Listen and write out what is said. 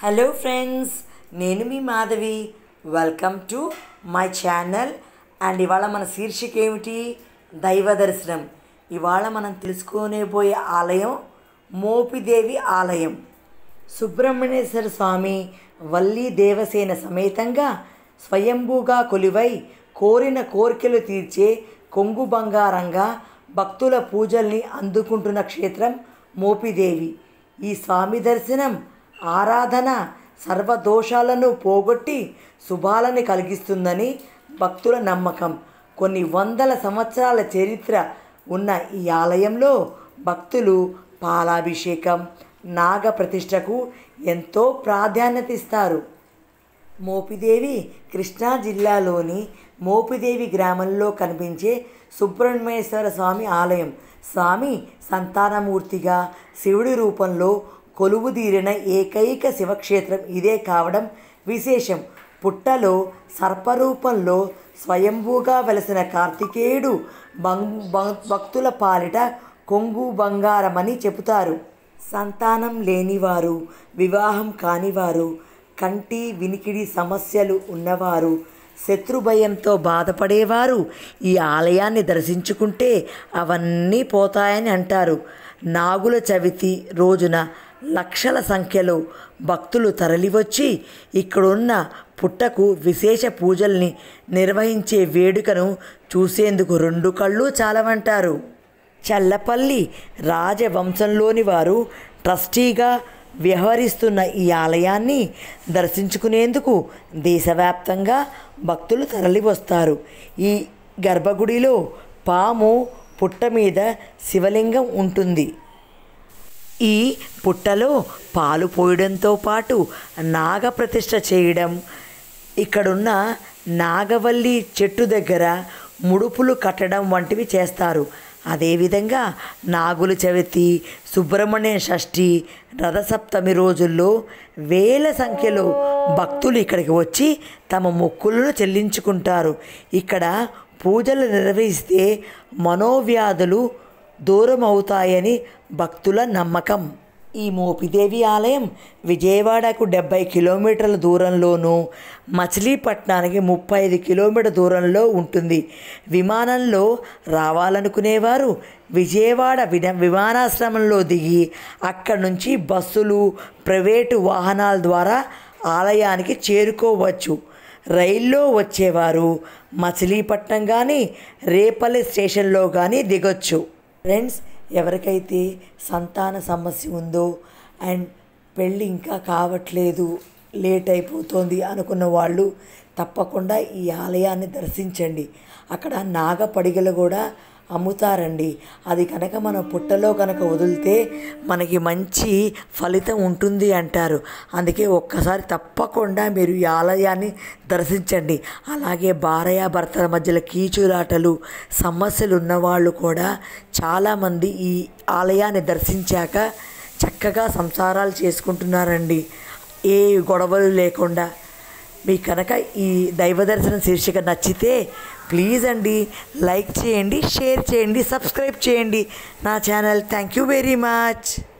hello friends నేను మీ Madhavi welcome to my channel and ఇవాళ మన శీర్షిక ఏమిటి దైవ దర్శనం ఇవాళ మనం తెలుసుకునేబోయే ఆలయం మోపిదేవి ఆలయం సుబ్రహ్మణ్యేశ్వర స్వామి వల్లి దేవసేన సమేతంగా స్వయంభూగా కొలువై కోరిన కోరికలు తీర్చే కొంగు బంగారంగా భక్తుల పూజల్ని అందుకుంటున్న క్షేత్రం మోపిదేవి ఈ స్వామి దర్శనం ఆరాధన సర్వదోషాలను పోగొట్టి శుభాలని కలిగిస్తుందని భక్తుల నమ్మకం కొన్ని వందల సంవత్సరాల చరిత్ర ఉన్న ఈ ఆలయంలో భక్తులు పాలాభిషేకం నాగ ప్రతిష్టకు ఎంతో ప్రాధాన్యత ఇస్తారు మోపిదేవి కృష్ణా జిల్లాలోని మోపిదేవి గ్రామంలో కనిపించే సుబ్రహ్మణ్యేశ్వర స్వామి ఆలయం స్వామి సంతానమూర్తిగా శివుడి రూపంలో కొలువుదీరిన ఏకైక శివక్షేత్రం ఇదే కావడం విశేషం పుట్టలో సర్పరూపంలో స్వయంభూగా వెలసిన కార్తికేయుడు భం- భం- భక్తుల పాలిట కొంగు బంగారమని చెబుతారు సంతానం లేనివారు వివాహం కానివారు కంటి వినికిడి సమస్యలు ఉన్నవారు శత్రుభయంతో బాధపడేవారు ఈ ఆలయాన్ని దర్శించుకుంటే అవన్నీ పోతాయని అంటారు నాగుల చవితి రోజున లక్షల సంఖ్యలో భక్తులు తరలివచ్చి ఇక్కడున్న పుట్టకు విశేష పూజల్ని నిర్వహించే వేడుకను చూసేందుకు రెండు కళ్ళు చాలవంటారు చల్లపల్లి రాజవంశంలోని వారు ట్రస్టీగా వ్యవహరిస్తున్న ఈ ఆలయాన్ని దర్శించుకునేందుకు దేశవ్యాప్తంగా భక్తులు తరలివస్తారు ఈ గర్భగుడిలో పాము పుట్ట మీద శివలింగం ఉంటుంది ఈ పుట్టలో పాలు పోయడంతో పాటు నాగప్రతిష్ఠ చేయడం ఇక్కడున్న నాగవల్లి చెట్టు దగ్గర ముడుపులు కట్టడం వంటివి చేస్తారు అదేవిధంగా నాగుల చవితి సుబ్రహ్మణ్య షష్ఠి రథసప్తమి రోజుల్లో వేల సంఖ్యలో భక్తులు ఇక్కడికి వచ్చి తమ మొక్కులను చెల్లించుకుంటారు ఇక్కడ పూజలు నిర్వహిస్తే మనోవ్యాధులు దూరం అవుతాయని భక్తుల నమ్మకం ఈ మోపిదేవి ఆలయం విజయవాడకు డెబ్బై కిలోమీటర్ల దూరంలోనూ మచిలీపట్నానికి ముప్పై ఐదు కిలోమీటర్ దూరంలో ఉంటుంది విమానంలో రావాలనుకునేవారు విజయవాడ విన విమానాశ్రమంలో దిగి అక్కడి నుంచి బస్సులు ప్రైవేటు వాహనాల ద్వారా ఆలయానికి చేరుకోవచ్చు రైల్లో వచ్చేవారు మచిలీపట్నం కానీ రేపల్లి స్టేషన్లో కానీ దిగొచ్చు ఫ్రెండ్స్ ఎవరికైతే సంతాన సమస్య ఉందో అండ్ పెళ్ళి ఇంకా కావట్లేదు లేట్ అయిపోతుంది అనుకున్న వాళ్ళు తప్పకుండా ఈ ఆలయాన్ని దర్శించండి అక్కడ నాగపడిగలు కూడా అమ్ముతారండి అది కనుక మన పుట్టలో కనుక వదిలితే మనకి మంచి ఫలితం ఉంటుంది అంటారు అందుకే ఒక్కసారి తప్పకుండా మీరు ఈ ఆలయాన్ని దర్శించండి అలాగే భార్య భర్తల మధ్యలో కీచులాటలు సమస్యలు ఉన్నవాళ్ళు కూడా చాలామంది ఈ ఆలయాన్ని దర్శించాక చక్కగా సంసారాలు చేసుకుంటున్నారండి ఏ గొడవలు లేకుండా మీకు కనుక ఈ దైవ దర్శనం శీర్షిక నచ్చితే ప్లీజ్ అండి లైక్ చేయండి షేర్ చేయండి సబ్స్క్రైబ్ చేయండి నా channel thank you very much